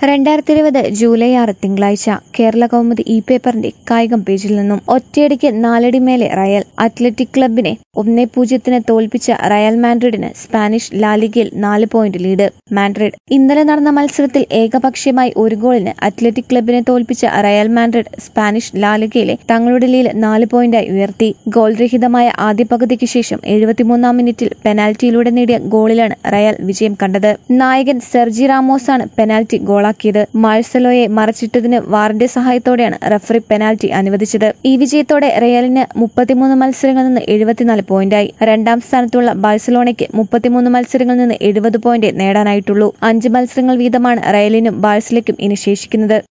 രണ്ടായിരത്തി ഇരുപത് ജൂലൈ ആറ് തിങ്കളാഴ്ച കേരള കൗമുദി ഇ പേപ്പറിന്റെ കായികം പേജിൽ നിന്നും ഒറ്റയടിക്ക് നാലടി മേലെ റയൽ അത്ലറ്റിക് ക്ലബിനെ ഒന്നേ പൂജ്യത്തിന് തോൽപ്പിച്ച റയൽ മാൻഡ്രിഡിന് സ്പാനിഷ് ലാലിഗയിൽ നാല് പോയിന്റ് ലീഡ് മാൻഡ്രിഡ് ഇന്നലെ നടന്ന മത്സരത്തിൽ ഏകപക്ഷീയമായി ഒരു ഗോളിന് അത്ലറ്റിക് ക്ലബിനെ തോൽപ്പിച്ച റയൽ മാൻഡ്രിഡ് സ്പാനിഷ് ലാലിഗയിലെ തങ്ങളുടെ ലീഡ് നാല് പോയിന്റായി ഉയർത്തി ഗോൾ രഹിതമായ ആദ്യ പകുതിക്ക് ശേഷം എഴുപത്തിമൂന്നാം മിനിറ്റിൽ പെനാൽറ്റിയിലൂടെ നേടിയ ഗോളിലാണ് റയൽ വിജയം കണ്ടത് നായകൻ സെർജി റാമോസാണ് പെനാൽറ്റി ഗോളാക്കിയത് മാഴ്സലോയെ മറച്ചിട്ടതിന് വാറിന്റെ സഹായത്തോടെയാണ് റഫറി പെനാൽറ്റി അനുവദിച്ചത് ഈ വിജയത്തോടെ റയലിന് മുപ്പത്തിമൂന്ന് മത്സരങ്ങളിൽ നിന്ന് എഴുപത്തിനാല് പോയിന്റായി രണ്ടാം സ്ഥാനത്തുള്ള ബാഴ്സലോണയ്ക്ക് മുപ്പത്തിമൂന്ന് മത്സരങ്ങളിൽ നിന്ന് എഴുപത് പോയിന്റ് നേടാനായിട്ടുള്ളൂ അഞ്ച് മത്സരങ്ങൾ വീതമാണ് റയലിനും ബാഴ്സലയ്ക്കും ഇനി ശേഷിക്കുന്നത്